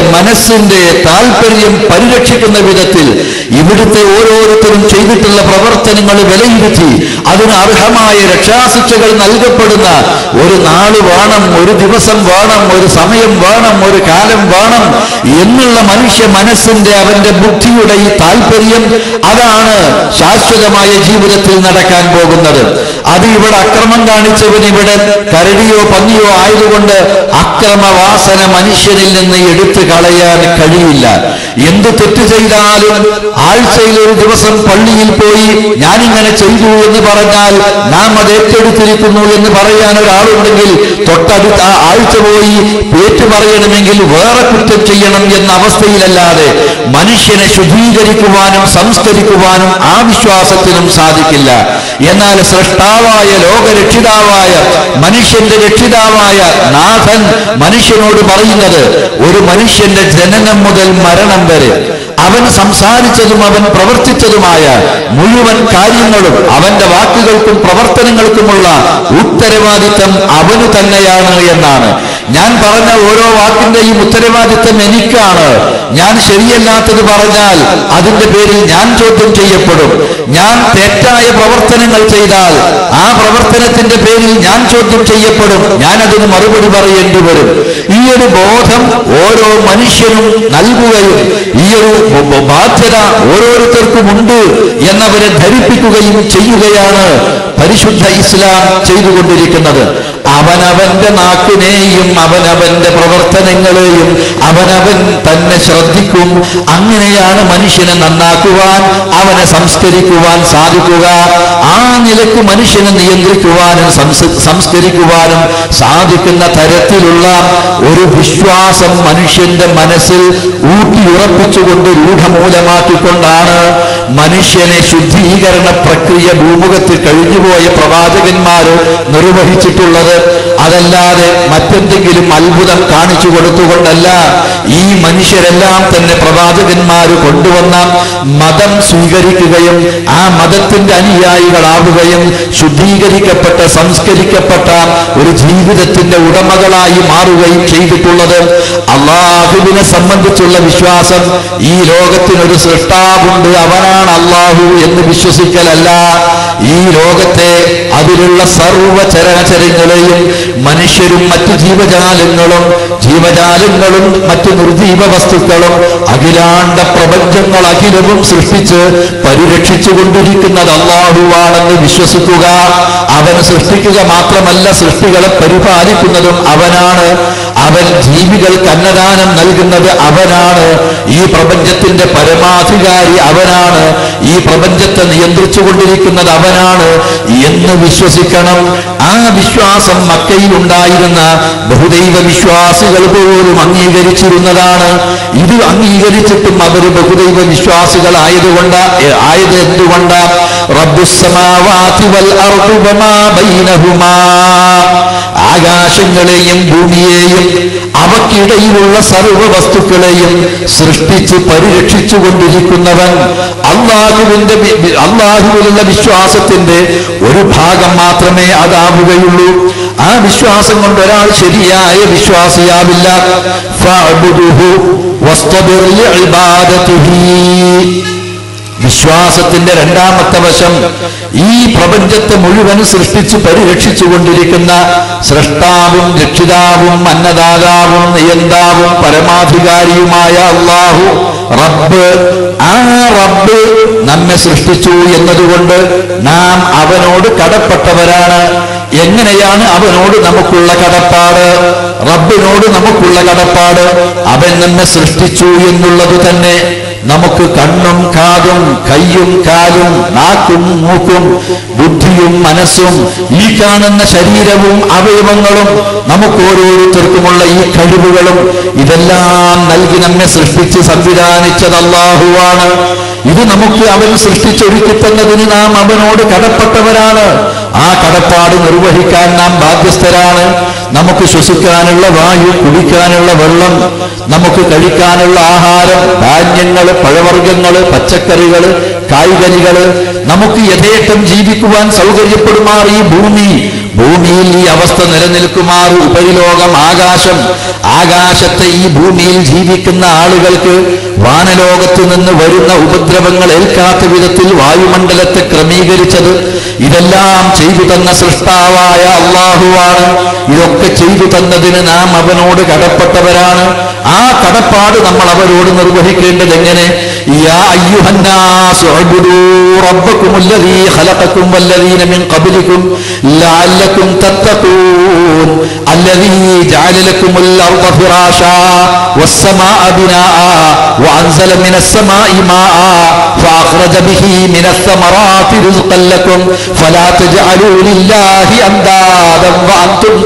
മനസ്സിന്റെ താല്പര്യം പരിരക്ഷിക്കുന്ന വിധത്തിൽ ഇവിടുത്തെ ഓരോരുത്തരും ചെയ്തിട്ടുള്ള പ്രവർത്തനങ്ങൾ വിലയിരുത്തി അതിന് അർഹമായ രക്ഷാശിക്ഷകൾ നൽകപ്പെടുന്ന ഒരു നാള് വേണം ഒരു ദിവസം വേണം ഒരു സമയം വേണം ഒരു കാലം വേണം എന്നുള്ള മനുഷ്യ മനസ്സിന്റെ അവന്റെ ബുദ്ധിയുടെ ഈ താല്പര്യം അതാണ് ശാശ്വതമായ ജീവിതത്തിൽ നടക്കാൻ പോകുന്നത് അത് ഇവിടെ അക്രമം കാണിച്ചവൻ ഇവിടെ കരടിയോ പന്നിയോ ആയതുകൊണ്ട് അക്രമവാസന മനുഷ്യനിൽ നിന്ന് എടുത്തു കളയാൻ കഴിയില്ല എന്ത് തെറ്റ് ചെയ്താലും ആഴ്ചയിൽ ഒരു ദിവസം പള്ളിയിൽ പോയി ഞാനിങ്ങനെ ചെയ്തു എന്ന് പറഞ്ഞാൽ നാം അത് ഏറ്റെടുത്തിരിക്കുന്നു എന്ന് പറയാൻ ഒരാളുണ്ടെങ്കിൽ തൊട്ടടുത്ത ആ ആഴ്ച പോയി പേറ്റു പറയണമെങ്കിൽ വേറെ കുറ്റം ചെയ്യണം എന്ന അവസ്ഥയിലല്ലാതെ മനുഷ്യനെ ശുദ്ധീകരിക്കുവാനും സംസ്കരിക്കുവാനും ആ വിശ്വാസത്തിനും സാധിക്കില്ല എന്നാൽ സൃഷ്ടാവായ ലോകരക്ഷിതാവായ മനുഷ്യന്റെ രക്ഷിതാവായ നാഥൻ മനുഷ്യനോട് പറയുന്നത് ഒരു മനുഷ്യന്റെ ജനനം മുതൽ മരണം വരെ അവൻ സംസാരിച്ചതും അവൻ പ്രവർത്തിച്ചതുമായ മുഴുവൻ കാര്യങ്ങളും അവന്റെ വാക്കുകൾക്കും പ്രവർത്തനങ്ങൾക്കുമുള്ള ഉത്തരവാദിത്തം അവന് തന്നെയാണ് എന്നാണ് ഞാൻ പറഞ്ഞ ഓരോ വാക്കിന്റെയും ഉത്തരവാദിത്തം എനിക്കാണ് ഞാൻ ശരിയല്ലാത്തത് പറഞ്ഞാൽ അതിന്റെ പേരിൽ ഞാൻ ചോദ്യം ചെയ്യപ്പെടും ഞാൻ തെറ്റായ പ്രവർത്തനങ്ങൾ ചെയ്താൽ ആ പ്രവർത്തനത്തിന്റെ പേരിൽ ഞാൻ ചോദ്യം ചെയ്യപ്പെടും ഞാൻ അതിന് മറുപടി പറയേണ്ടി വരും ഈ ഒരു ബോധം ഓരോ മനുഷ്യനും നൽകുകയും ഈ ഒരു ബ- ബാധ്യത ഓരോരുത്തർക്കും ഉണ്ട് എന്നവരെ ധരിപ്പിക്കുകയും ചെയ്യുകയാണ് പരിശുദ്ധ ഇസ്ലാം ചെയ്തുകൊണ്ടിരിക്കുന്നത് അവനവന്റെ നാക്കിനെയും അവനവന്റെ പ്രവർത്തനങ്ങളെയും അവനവൻ തന്നെ ശ്രദ്ധിക്കും അങ്ങനെയാണ് മനുഷ്യനെ നന്നാക്കുവാൻ അവനെ സംസ്കരിക്കുവാൻ സാധിക്കുക ആ നിലക്ക് മനുഷ്യനെ നിയന്ത്രിക്കുവാനും സംസ് സംസ്കരിക്കുവാനും സാധിക്കുന്ന തരത്തിലുള്ള ഒരു വിശ്വാസം മനുഷ്യന്റെ മനസ്സിൽ ഊട്ടിയുറപ്പിച്ചുകൊണ്ട് രൂഢമൂലമാക്കിക്കൊണ്ടാണ് മനുഷ്യനെ ശുദ്ധീകരണ പ്രക്രിയ ഭൂമുഖത്ത് കഴിഞ്ഞുപോയ പ്രവാചകന്മാർ നിർവഹിച്ചിട്ടുള്ളത് അതല്ലാതെ മറ്റെന്തെങ്കിലും അത്ഭുതം കാണിച്ചു കൊടുത്തുകൊണ്ടല്ല ഈ മനുഷ്യരെല്ലാം തന്നെ പ്രവാചകന്മാർ കൊണ്ടുവന്ന മതം സ്വീകരിക്കുകയും ആ മതത്തിന്റെ അനുയായികളാവുകയും ശുദ്ധീകരിക്കപ്പെട്ട സംസ്കരിക്കപ്പെട്ട ഒരു ജീവിതത്തിന്റെ ഉടമകളായി മാറുകയും ചെയ്തിട്ടുള്ളത് അള്ളാഹുവിനെ സംബന്ധിച്ചുള്ള വിശ്വാസം ഈ ലോകത്തിനൊരു സൃഷ്ടാവുണ്ട് അവനാണ് അള്ളാഹു എന്ന് വിശ്വസിക്കലല്ല ഈ ലോകത്തെ അതിലുള്ള സർവ്വ ചരാചരങ്ങളെയും മനുഷ്യരും മറ്റു ജീവജാലങ്ങളും ജീവജാലങ്ങളും മറ്റു നിർജീവ വസ്തുക്കളും അഖിലാണ്ട പ്രപഞ്ചങ്ങൾ അഖിലവും സൃഷ്ടിച്ച് പരിരക്ഷിച്ചു കൊണ്ടിരിക്കുന്നത് അള്ളാഹുവാണെന്ന് വിശ്വസിക്കുക അവൻ സൃഷ്ടിക്കുക മാത്രമല്ല സൃഷ്ടികളെ പരിപാലിക്കുന്നതും അവനാണ് അവൻ ജീവികൾക്ക് അന്നദാനം നൽകുന്നത് അവനാണ് ഈ പ്രപഞ്ചത്തിന്റെ പരമാധികാരി അവനാണ് ഈ പ്രപഞ്ചത്തെ നിയന്ത്രിച്ചു കൊണ്ടിരിക്കുന്നത് അവനാണ് എന്ന് വിശ്വസിക്കണം ആ വിശ്വാസം മക്കയിൽ ഉണ്ടായിരുന്ന ബഹുദൈവ വിശ്വാസികൾ പോലും അംഗീകരിച്ചിരുന്നതാണ് ഇത് അംഗീകരിച്ചിട്ടും അവർ ബഹുദൈവ വിശ്വാസികളായതുകൊണ്ട് ആയത് എന്തുകൊണ്ട് റബ്ബുസ്സമാവാതി വൽ അർദു വമാ ബൈനഹുമാ ആകാശങ്ങളെയും ഭൂമിയെയും അവക്കിടയിലുള്ള സർവ്വ വസ്തുക്കളെയും സൃഷ്ടിച്ച് പരിരക്ഷിച്ചു കൊണ്ടിരിക്കുന്നവൻ അള്ളാഹുവിന്റെ വി- വി- അള്ളാഹുവിലുള്ള വിശ്വാസത്തിന്റെ ഒരു ഭാഗം മാത്രമേ അതാവുകയുള്ളൂ ആ വിശ്വാസം കൊണ്ട് ഒരാൾ ശരിയായ വിശ്വാസിയാവില്ല ഫഅ്ബുദുഹു വസ്തബിർ ലിഇബാദതിഹി വിശ്വാസത്തിന്റെ രണ്ടാമത്തെ വശം ഈ പ്രപഞ്ചത്തെ മുഴുവൻ സൃഷ്ടിച്ച് പരിരക്ഷിച്ചു കൊണ്ടിരിക്കുന്ന സൃഷ്ടാവും രക്ഷിതാവും അന്നദാതാവും നിയന്താവും പരമാധികാരിയുമായ അള്ളാഹു റബ്ബ് ആ റബ്ബ് നമ്മെ സൃഷ്ടിച്ചു എന്നതുകൊണ്ട് നാം അവനോട് കടപ്പെട്ടവരാണ് എങ്ങനെയാണ് അവനോട് നമുക്കുള്ള കടപ്പാട് റബ്ബിനോട് നമുക്കുള്ള കടപ്പാട് അവൻ നമ്മെ സൃഷ്ടിച്ചു എന്നുള്ളത് തന്നെ നമുക്ക് കണ്ണും കാതും കയ്യും കാലും നാക്കും മൂക്കും ബുദ്ധിയും മനസ്സും ഈ കാണുന്ന ശരീരവും അവയവങ്ങളും നമുക്ക് ഓരോരുത്തർക്കുമുള്ള ഈ കഴിവുകളും ഇതെല്ലാം നൽകി നമ്മെ സൃഷ്ടിച്ച് സംവിധാനിച്ചത് അള്ളാഹുവാണ് ഇത് നമുക്ക് അവൻ സൃഷ്ടിച്ചൊരുക്കി തന്നതിന് നാം അവനോട് കടപ്പെട്ടവരാണ് ആ കടപ്പാട് നിർവഹിക്കാൻ നാം ബാധ്യസ്ഥരാണ് നമുക്ക് ശ്വസിക്കാനുള്ള വായു കുടിക്കാനുള്ള വെള്ളം നമുക്ക് കഴിക്കാനുള്ള ആഹാരം ധാന്യങ്ങള് പഴവർഗ്ഗങ്ങള് പച്ചക്കറികള് കായ്കനികള് നമുക്ക് യഥേഷ്ടം ജീവിക്കുവാൻ സൗകര്യപ്പെടുമാർ ഈ ഭൂമി ഭൂമിയിൽ ഈ അവസ്ഥ നിലനിൽക്കുമാർ ഉപരിലോകം ആകാശം ആകാശത്തെ ഈ ഭൂമിയിൽ ജീവിക്കുന്ന ആളുകൾക്ക് വാനലോകത്ത് നിന്ന് വരുന്ന ഉപദ്രവങ്ങൾ ഏൽക്കാത്ത വിധത്തിൽ വായുമണ്ഡലത്തെ ക്രമീകരിച്ചത് ഇതെല്ലാം ചെയ്തു തന്ന സൃഷ്ടാവായ അള്ളാഹുവാണ് ഇതൊക്കെ ചെയ്തു തന്നതിന് നാം അവനോട് കടപ്പെട്ടവരാണ് ആ കടപ്പാട് നമ്മൾ അവരോട് നിർവഹിക്കേണ്ടത് എങ്ങനെ യാ അയ്യുഹന്നാസ് ഉഅ്ബുദൂ റബ്ബക്കുമുല്ലദീ ഖലഖക്കും വല്ലദീന മിൻ ഖബ്ലിക്കും ലഅല്ലക്കും തത്തഖൂൻ അല്ലദീ ജഅല ലക്കുമുൽ അർദ ഫിറാശാ والسماء بناء وأنزل من السماء ماء فأخرج به من الثمرات رزقا لكم فلا تجعلوا لله أندادا وأنتم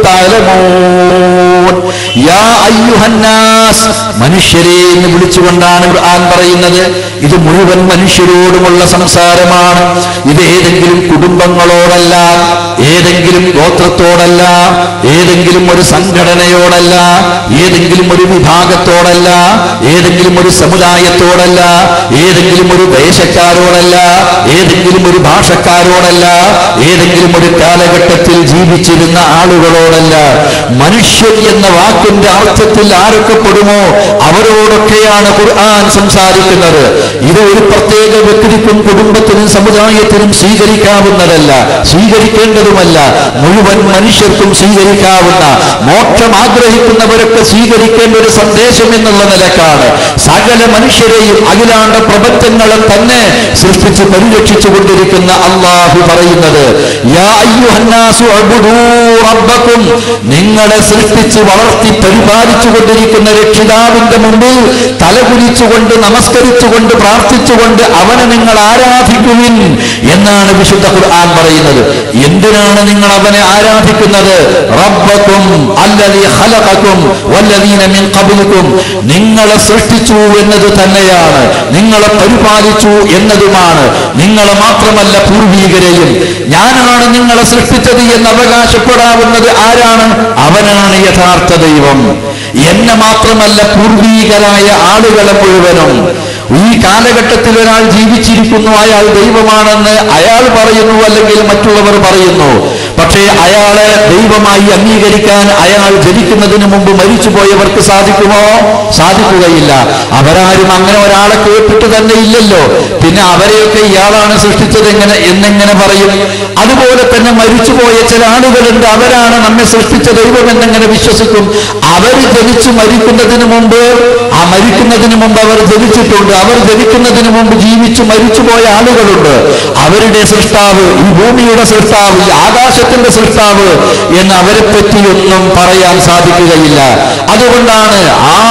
تعلمون യാ അയ്യുഹന്നാസ് മനുഷ്യരെ എന്ന് വിളിച്ചുകൊണ്ടാണ് ഖുർആൻ പറയുന്നത് ഇത് മുഴുവൻ മനുഷ്യരോടുമുള്ള സംസാരമാണ് ഇത് ഏതെങ്കിലും കുടുംബങ്ങളോടല്ല ഏതെങ്കിലും ഗോത്രത്തോടല്ല ഏതെങ്കിലും ഒരു സംഘടനയോടല്ല ഏതെങ്കിലും ഒരു വിഭാഗത്തോടല്ല ഏതെങ്കിലും ഒരു സമുദായത്തോടല്ല ഏതെങ്കിലും ഒരു ദേശക്കാരോടല്ല ഏതെങ്കിലും ഒരു ഭാഷക്കാരോടല്ല ഏതെങ്കിലും ഒരു കാലഘട്ടത്തിൽ ജീവിച്ചിരുന്ന ആളുകളോടല്ല മനുഷ്യൻ എന്ന വാക്കിന്റെ അർത്ഥത്തിൽ ആരൊക്കെ പെടുമോ അവരോടൊക്കെയാണ് ഖുർആൻ സംസാരിക്കുന്നത് ഇത് ഒരു പ്രത്യേക വ്യക്തിക്കും കുടുംബത്തിനും സമുദായത്തിനും സ്വീകരിക്കാവുന്നതല്ല സ്വീകരിക്കേണ്ടതുമല്ല മുഴുവൻ മനുഷ്യർക്കും സ്വീകരിക്കാവുന്ന മോക്ഷം ആഗ്രഹിക്കുന്നവരൊക്കെ സ്വീകരിക്കേണ്ട ഒരു സന്ദേശം എന്നുള്ള നിലക്കാണ് സകല മനുഷ്യരെയും അഖിലാണ്ട പ്രപഞ്ചങ്ങളെ തന്നെ സൃഷ്ടിച്ച് പരിരക്ഷിച്ചു കൊണ്ടിരിക്കുന്ന അള്ളാഹു പറയുന്നത് യാ അയ്യുഹന്നാസു അബ്ദൂ റബ്ബക്കും നിങ്ങളെ സൃഷ്ടിച്ച് വളർത്തി പരിപാലിച്ചു കൊണ്ടിരിക്കുന്ന രക്ഷിതാവിന്റെ മുമ്പിൽ തലകുലിച്ചുകൊണ്ട് നമസ്കരിച്ചുകൊണ്ട് പ്രാർത്ഥിച്ചുകൊണ്ട് അവനെ നിങ്ങൾ ആരാധിക്കുവിൻ എന്നാണ് വിശുദ്ധ ഖുർആൻ പറയുന്നത് എന്തിനാണ് നിങ്ങൾ അവനെ ആരാധിക്കുന്നത് റബ്ബക്കും അല്ലദീ ഖലഖക്കും വല്ലദീന മിൻ ഖബ്ലിക്കും നിങ്ങളെ സൃഷ്ടിച്ചു എന്നത് തന്നെയാണ് നിങ്ങളെ പരിപാലിച്ചു എന്നതുമാണ് നിങ്ങളെ മാത്രമല്ല പൂർവീകരെയും ഞാനാണ് നിങ്ങളെ സൃഷ്ടിച്ചത് എന്ന് അവകാശപ്പെടാവുന്നത് ആരാണ് അവനാണ് യഥാർത്ഥ ദൈവം എന്നെ മാത്രമല്ല പൂർവീകരായ ആളുകളെ മുഴുവനും ഈ കാലഘട്ടത്തിൽ ഒരാൾ ജീവിച്ചിരിക്കുന്നു അയാൾ ദൈവമാണെന്ന് അയാൾ പറയുന്നു അല്ലെങ്കിൽ മറ്റുള്ളവർ പറയുന്നു പക്ഷേ അയാളെ ദൈവമായി അംഗീകരിക്കാൻ അയാൾ ജനിക്കുന്നതിന് മുമ്പ് മരിച്ചുപോയവർക്ക് സാധിക്കുമോ സാധിക്കുകയില്ല അവരാരും അങ്ങനെ ഒരാളെ കേട്ടിട്ട് തന്നെ ഇല്ലല്ലോ പിന്നെ അവരെയൊക്കെ ഇയാളാണ് സൃഷ്ടിച്ചത് എങ്ങനെ എന്നെങ്ങനെ പറയും അതുപോലെ തന്നെ മരിച്ചുപോയ ചില ആളുകളുണ്ട് അവരാണ് നമ്മെ സൃഷ്ടിച്ച ദൈവം എന്നെങ്ങനെ വിശ്വസിക്കും അവർ ജനിച്ചു മരിക്കുന്നതിന് മുമ്പ് ആ മരിക്കുന്നതിന് മുമ്പ് അവർ ജനിച്ചിട്ടുണ്ട് അവർ ജനിക്കുന്നതിന് മുമ്പ് ജീവിച്ചു മരിച്ചുപോയ ആളുകളുണ്ട് അവരുടെ സൃഷ്ടാവ് ഈ ഭൂമിയുടെ സൃഷ്ടാവ് ഈ ആകാശത്തിന്റെ സൃഷ്ടാവ് എന്ന് അവരെ പറ്റിയൊന്നും പറയാൻ സാധിക്കുകയില്ല അതുകൊണ്ടാണ്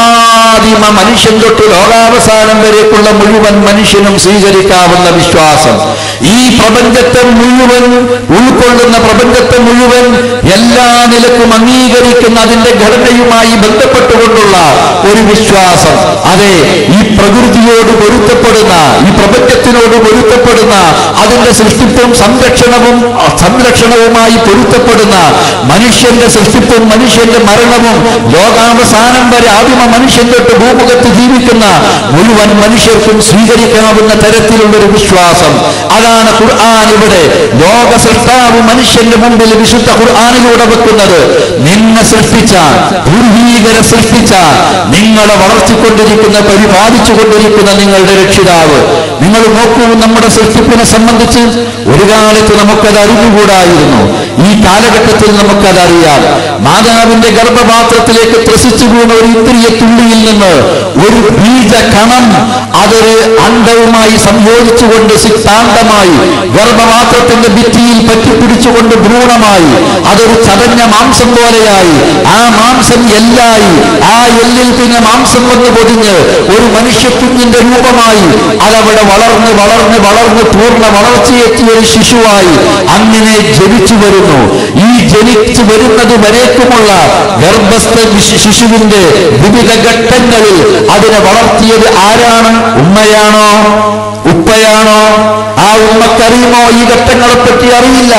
ആദിമ മനുഷ്യൻ തൊട്ട് ലോകാവസാനം വരേക്കുള്ള മുഴുവൻ മനുഷ്യനും സ്വീകരിക്കാവുന്ന വിശ്വാസം ഈ പ്രപഞ്ചത്തെ മുഴുവൻ ഉൾക്കൊള്ളുന്ന പ്രപഞ്ചത്തെ മുഴുവൻ എല്ലാ നിലക്കും അംഗീകരിക്കുന്ന അതിന്റെ ഘടനയുമായി ബന്ധപ്പെട്ടുകൊണ്ടുള്ള ഒരു വിശ്വാസം അതെ ഈ പ്രകൃതിയോട് പൊരുത്തപ്പെടുന്ന ഈ പ്രപഞ്ചത്തിനോട് പൊരുത്തപ്പെടുന്ന അതിന്റെ സൃഷ്ടിപ്പും സംരക്ഷണവും സംരക്ഷണവുമായി പൊരുത്തപ്പെടുന്ന മനുഷ്യന്റെ സൃഷ്ടിപ്പും മനുഷ്യന്റെ മരണവും ലോകാവസാനം വരെ ആദിമ മനുഷ്യൻ തൊട്ട് ഭൂമുഖത്ത് ജീവിക്കുന്ന മുഴുവൻ മനുഷ്യർക്കും സ്വീകരിക്കാവുന്ന തരത്തിലുള്ള ഒരു വിശ്വാസം അതാണ് ഖുർആൻ ഇവിടെ ലോക സൃഷ്ടാവ് മനുഷ്യന്റെ മുമ്പിൽ വിശുദ്ധ ഖുർആാനിലൂടെ വെക്കുന്നത് നിന്നെ സൃഷ്ടിച്ച പൂർവീകരെ സൃഷ്ടിച്ച നിങ്ങളെ വളർത്തിക്കൊണ്ടിരിക്കുന്ന പരിപാലിച്ചുകൊണ്ടിരിക്കുന്ന നിങ്ങളുടെ രക്ഷിതാവ് നിങ്ങൾ നോക്കൂ നമ്മുടെ സൃഷ്ടിപ്പിനെ സംബന്ധിച്ച് ഒരു കാലത്ത് നമുക്കത് അറിഞ്ഞുകൂടായിരുന്നു ഈ കാലഘട്ടത്തിൽ നമുക്കതറിയാം മാതാവിന്റെ ഗർഭപാത്രത്തിലേക്ക് ത്രസിച്ചു വീണ ഒരു ഇന്ദ്രിയ തുള്ളിയിൽ നിന്ന് ഒരു ബീജ കണം അതൊരു അണ്ടവുമായി സംയോജിച്ചുകൊണ്ട് സിദ്ധാന്തമായി ഗർഭപാത്രത്തിന്റെ ഭിത്തിയിൽ പറ്റിപ്പിടിച്ചുകൊണ്ട് ഭ്രൂണമായി അതൊരു ചതഞ്ഞ മാംസം പോലെയായി ആ മാംസം എല്ലായി ആ എല്ലിൽ പിന്നെ മാംസം വന്ന് പൊതിഞ്ഞ് ഒരു മനുഷ്യക്കുഞ്ഞിന്റെ രൂപമായി അതവിടെ വളർന്ന് വളർന്ന് വളർന്ന് പൂർണ്ണ വളർച്ചയെത്തിയ ഒരു ശിശുവായി അങ്ങനെ ജനിച്ചു വരുന്നു ഈ ജനിച്ചു വരുന്നത് വരേക്കുമുള്ള ഗർഭസ്ഥ വിശ്- ശിശുവിന്റെ വിവിധ ഘട്ടങ്ങളിൽ അതിനെ വളർത്തിയത് ആരാണ് ഉമ്മയാണോ ഉപ്പയാണോ ആ ഉമ്മക്കറിയുമോ ഈ ഘട്ടങ്ങളെ പറ്റി അറിയില്ല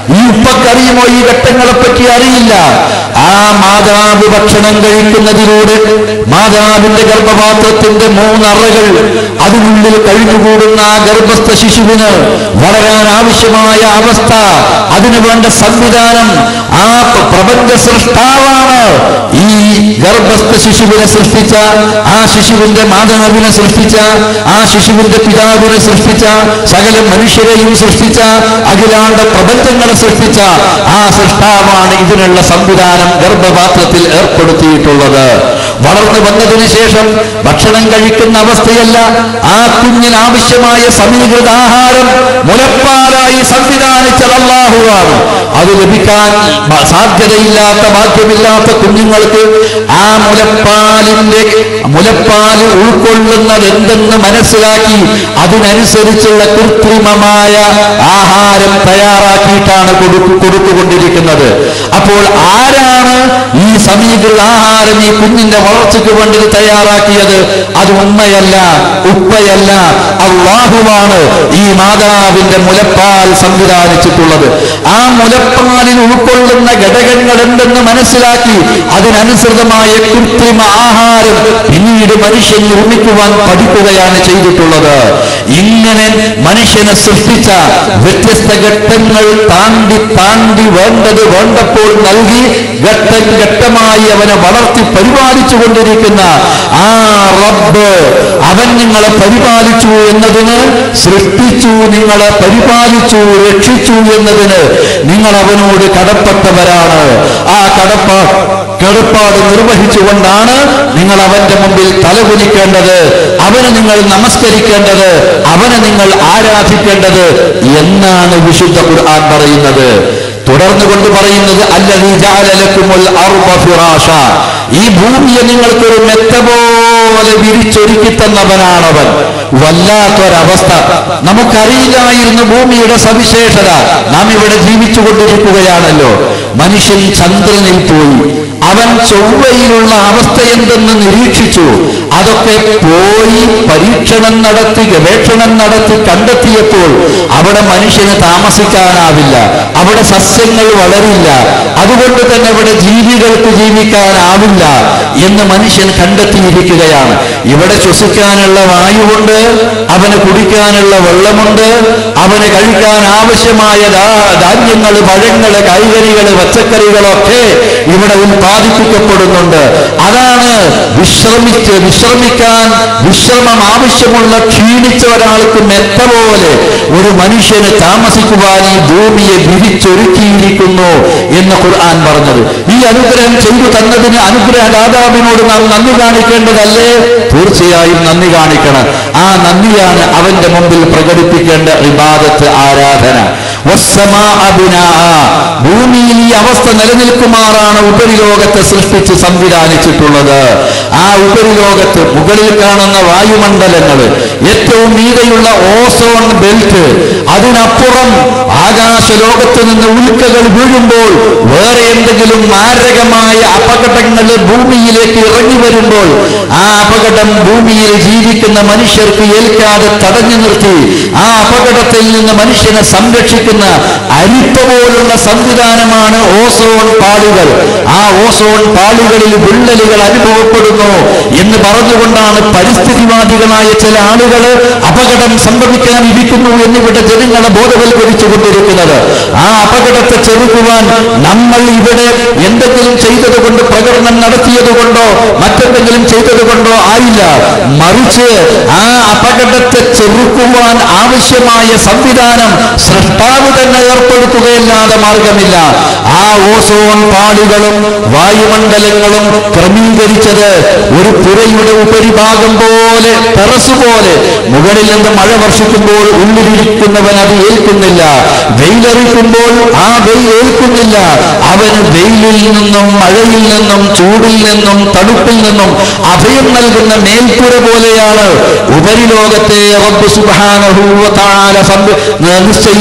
ഈ ഉപ്പക്കറിയുമോ ഈ ഘട്ടങ്ങളെ പറ്റി അറിയില്ല ആ മാതാവ് ഭക്ഷണം കഴിക്കുന്നതിലൂടെ മാതാവിന്റെ ഗർഭപാത്രത്തിന്റെ മൂന്നറകൾ അതിനുള്ളിൽ കഴിഞ്ഞുകൂടുന്ന ആ ഗർഭസ്ഥ ശിശുവിന് വളരാൻ ആവശ്യമായ അവസ്ഥ അതിനു വേണ്ട സംവിധാനം ആ പ്ര- പ്രപഞ്ച സൃഷ്ടാവാണ് ഈ ഗർഭസ്ഥ ശിശുവിനെ സൃഷ്ടിച്ച ആ ശിശുവിന്റെ മാതാവിനെ സൃഷ്ടിച്ച ആ ശിശുവിന്റെ പിതാവിനെ സൃഷ്ടിച്ച സകല മനുഷ്യരെയും സൃഷ്ടിച്ച അഖിലാണ്ട പ്രപഞ്ചങ്ങളെ സൃഷ്ടിച്ച ആ സൃഷ്ടാവാണ് ഇതിനുള്ള സംവിധാനം ഗർഭപാത്രത്തിൽ ഏർപ്പെടുത്തിയിട്ടുള്ളത് വളർന്നു വന്നതിന് ശേഷം ഭക്ഷണം കഴിക്കുന്ന അവസ്ഥയല്ല ആ കുഞ്ഞിന് ആവശ്യമായ സമീകൃത ആഹാരം മുലപ്പാലായി സംവിധാനിച്ചത് അള്ളാഹുവാണ് അത് ലഭിക്കാൻ ബ- സാധ്യതയില്ലാത്ത ഭാഗ്യമില്ലാത്ത കുഞ്ഞുങ്ങൾക്ക് ആ മുലപ്പാലിന്റെ മുലപ്പാല് ഉൾക്കൊള്ളുന്നത് എന്തെന്ന് മനസ്സിലാക്കി അതിനനുസരിച്ചുള്ള കൃത്രിമമായ ആഹാരം തയ്യാറാക്കിയിട്ടാണ് കൊടുക്കു കൊടുത്തുകൊണ്ടിരിക്കുന്നത് അപ്പോൾ ആരാണ് ഈ സമീകൃത ആഹാരം ഈ കുഞ്ഞിന്റെ വളർച്ചയ്ക്ക് വേണ്ടി തയ്യാറാക്കിയത് അത് ഉമ്മയല്ല ഉപ്പയല്ല അള്ളാഹുവാണ് ഈ മാതാവിന്റെ മുലപ്പാൽ സംവിധാനിച്ചിട്ടുള്ളത് ആ മുലപ്പാലിൽ ഉൾക്കൊള്ളുന്ന ഘടകങ്ങൾ എന്തെന്ന് മനസ്സിലാക്കി അതിനനുസൃതമായ കൃത്രിമ ആഹാരം പിന്നീട് മനുഷ്യൻ നിർമ്മിക്കുവാൻ പഠിക്കുകയാണ് ചെയ്തിട്ടുള്ളത് ഇങ്ങനെ മനുഷ്യനെ സൃഷ്ടിച്ച വ്യത്യസ്ത ഘട്ടങ്ങൾ താണ്ടി താണ്ടി വേണ്ടത് വേണ്ടപ്പോൾ നൽകി ഘട്ടം ഘട്ടമായി അവനെ വളർത്തി പരിപാലിച്ചു കൊണ്ടിരിക്കുന്ന ആ റബ്ബ് അവൻ നിങ്ങളെ പരിപാലിച്ചു എന്നതിന് സൃഷ്ടിച്ചു നിങ്ങളെ പരിപാലിച്ചു രക്ഷിച്ചു എന്നതിന് നിങ്ങൾ അവനോട് കടപ്പെട്ടവരാണ് ആ കടപ്പാ കടപ്പാട് നിർവഹിച്ചുകൊണ്ടാണ് നിങ്ങൾ അവന്റെ മുമ്പിൽ തലകുനിക്കേണ്ടത് അവന് നിങ്ങൾ നമസ്കരിക്കേണ്ടത് അവനെ നിങ്ങൾ ആരാധിക്കേണ്ടത് എന്നാണ് വിശുദ്ധ ഖുർആൻ പറയുന്നത് തുടർന്ന് കൊണ്ട് പറയുന്നത് അല്ലതീ ജഅലലക്കുമുൽ അർദ ഫിറാഷ ഈ ഭൂമിയെ നിങ്ങൾക്കൊരു മെത്ത പോലെ വിരിച്ചൊരുക്കി തന്നവനാണവൻ വല്ലാത്തൊരവസ്ഥ നമുക്കറിയില്ലായിരുന്നു ഭൂമിയുടെ സവിശേഷത നാം ഇവിടെ ജീവിച്ചു കൊണ്ടിരിക്കുകയാണല്ലോ മനുഷ്യൻ ചന്ദ്രനിൽ പോയി അവൻ ചൊവ്വയിലുള്ള അവസ്ഥ എന്തെന്ന് നിരീക്ഷിച്ചു അതൊക്കെ പോയി പരീക്ഷണം നടത്തി ഗവേഷണം നടത്തി കണ്ടെത്തിയപ്പോൾ അവിടെ മനുഷ്യന് താമസിക്കാനാവില്ല അവിടെ സസ്യങ്ങൾ വളരില്ല അതുകൊണ്ട് തന്നെ അവിടെ ജീവികൾക്ക് ജീവിക്കാനാവില്ല എന്ന് മനുഷ്യൻ കണ്ടെത്തിയിരിക്കുകയാണ് ഇവിടെ ശ്വസിക്കാനുള്ള വായുവുണ്ട് അവന് കുടിക്കാനുള്ള വെള്ളമുണ്ട് അവന് കഴിക്കാൻ ആവശ്യമായ ധാ- ധാന്യങ്ങൾ പഴങ്ങൾ കായ്കനികൾ പച്ചക്കറികളൊക്കെ ഇവിടെ ഉത്പാദിപ്പിക്കപ്പെടുന്നുണ്ട് അതാണ് വിശ്രമിച്ച് വിശ്രമിക്കാൻ വിശ്രമം ആവശ്യമുള്ള ക്ഷീണിച്ച ഒരാൾക്ക് മെത്ത പോലെ ഒരു മനുഷ്യന് താമസിക്കുവാൻ ഈ ഭൂമിയെ വിരിച്ചൊരുക്കിയിരിക്കുന്നു എന്ന് ഖുർആൻ പറഞ്ഞത് ഈ അനുഗ്രഹം ചെയ്തു തന്നതിന് അനുഗ്രഹദാതാവിനോട് നാം നന്ദി കാണിക്കേണ്ടതല്ലേ തീർച്ചയായും നന്ദി കാണിക്കണം ആ നന്ദിയാണ് അവന്റെ മുമ്പിൽ പ്രകടിപ്പിക്കേണ്ട ഇബാദത്ത് ആരാധന വസ്സമാഅ ബിനാഅ. ഭൂമിയിൽ ഈ അവസ്ഥ നിലനിൽക്കുമാറാണ് ഉപരിലോകത്തെ സൃഷ്ടിച്ച് സംവിധാനിച്ചിട്ടുള്ളത് ആ ഉപരിലോകത്ത് മുകളിൽ കാണുന്ന വായുമണ്ഡലങ്ങൾ ഏറ്റവും മീതെയുള്ള ഓസോൺ ബെൽറ്റ് അതിനപ്പുറം ആകാശലോകത്ത് നിന്ന് ഉൽക്കകൾ വീഴുമ്പോൾ വേറെ എന്തെങ്കിലും മാരകമായ അപകടങ്ങൾ ഭൂമിയിലേക്ക് ഇറങ്ങി വരുമ്പോൾ ആ അപകടം ഭൂമിയിൽ ജീവിക്കുന്ന മനുഷ്യർക്ക് ഏൽക്കാതെ തടഞ്ഞു നിർത്തി ആ അപകടത്തിൽ നിന്ന് മനുഷ്യനെ സംരക്ഷിക്കുന്ന അരിപ്പ പോലുള്ള സംവിധാനമാണ് ഓസോൺ പാളികൾ ആ ഓസോൺ പാളികളിൽ വിള്ളലുകൾ അനുഭവപ്പെടുന്നു എന്ന് പറഞ്ഞുകൊണ്ടാണ് പരിസ്ഥിതിവാദികളായ ചില ആളുകൾ അപകടം സംഭവിക്കാനിരിക്കുന്നു എന്നിവിടെ ജനങ്ങളെ ബോധവൽക്കരിച്ചു കൊണ്ടിരിക്കുന്നത് ആ അപകടത്തെ ചെറുക്കുവാൻ നമ്മൾ ഇവിടെ എന്തെങ്കിലും ചെയ്തത് കൊണ്ട് പ്രകടനം നടത്തിയത് കൊണ്ടോ മറ്റെന്തെങ്കിലും ചെയ്തത് കൊണ്ടോ ആയില്ല മറിച്ച് ആ അപകടത്തെ ചെറുക്കുവാൻ ആവശ്യമായ സംവിധാനം സൃഷ്ടാവ് തന്നെ ഏർപ്പെടുത്തുകയല്ലാതെ മാർഗമില്ല ആ ഓസോൺ പാളികളും വായുമണ്ഡലങ്ങളും ക്രമീകരിച്ചത് ഒരു പുരയുടെ ഉപരിഭാഗം പോലെ ടെറസ് പോലെ മുകളിൽ നിന്ന് മഴ വർഷിക്കുമ്പോൾ ഉള്ളിലിരിക്കുന്നവൻ അത് ഏൽക്കുന്നില്ല വെയിലറിക്കുമ്പോൾ ആ വെയിൽ ഏൽക്കുന്നില്ല അവന് വെയിലിൽ നിന്നും മഴയിൽ നിന്നും ചൂടിൽ നിന്നും തണുപ്പിൽ നിന്നും അഭയം നൽകുന്ന മേൽപ്പുര പോലെയാണ് ഉപരിലോകത്തെ റബ്ബ് സുബ്ഹാനഹു വ തആല സംവി- നിശ്ചയിച്ചിട്ടുള്ളത്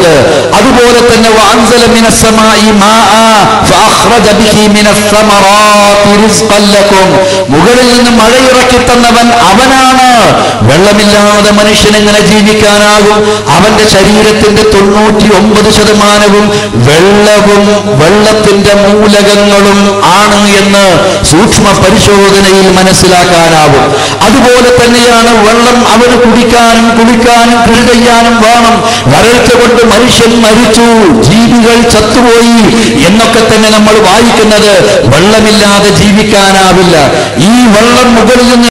എന്നുള്ളത് അതുപോലെ തന്നെ വഅൻസല മിനസ്സമായി മാഅ ഫഅഖ്റജ ബിഹി മിനസ്സമറാത്തി റിസ്ഖൻ ലക്കും മുകളിൽ നിന്ന് മഴയിറക്കി തന്നവൻ അവനാണ് വെള്ളമില്ലാതെ മനുഷ്യൻ എങ്ങനെ ജീവിക്കാനാകും അവന്റെ ശരീരത്തിന്റെ തൊണ്ണൂറ്റി ഒമ്പത് ശതമാനവും വെള്ളവും വെള്ളത്തിന്റെ മൂലകങ്ങളും ആണ് എന്ന് സൂക്ഷ്മ പരിശോധനയിൽ മനസ്സിലാക്കാനാവും അതുപോലെ തന്നെയാണ് വെള്ളം അവന് കുടിക്കാനും കുളിക്കാനും കൃഷി ചെയ്യാനും വേണം വരൾച്ച കൊണ്ട് മനുഷ്യൻ മരിച്ചു ജീവികൾ ചത്തുപോയി എന്നൊക്കെ തന്നെ നമ്മൾ വായിക്കുന്നത് വെള്ളമില്ലാതെ ജീവിക്കാനാവില്ല ഈ വെള്ളം മുകളിൽ നിന്ന്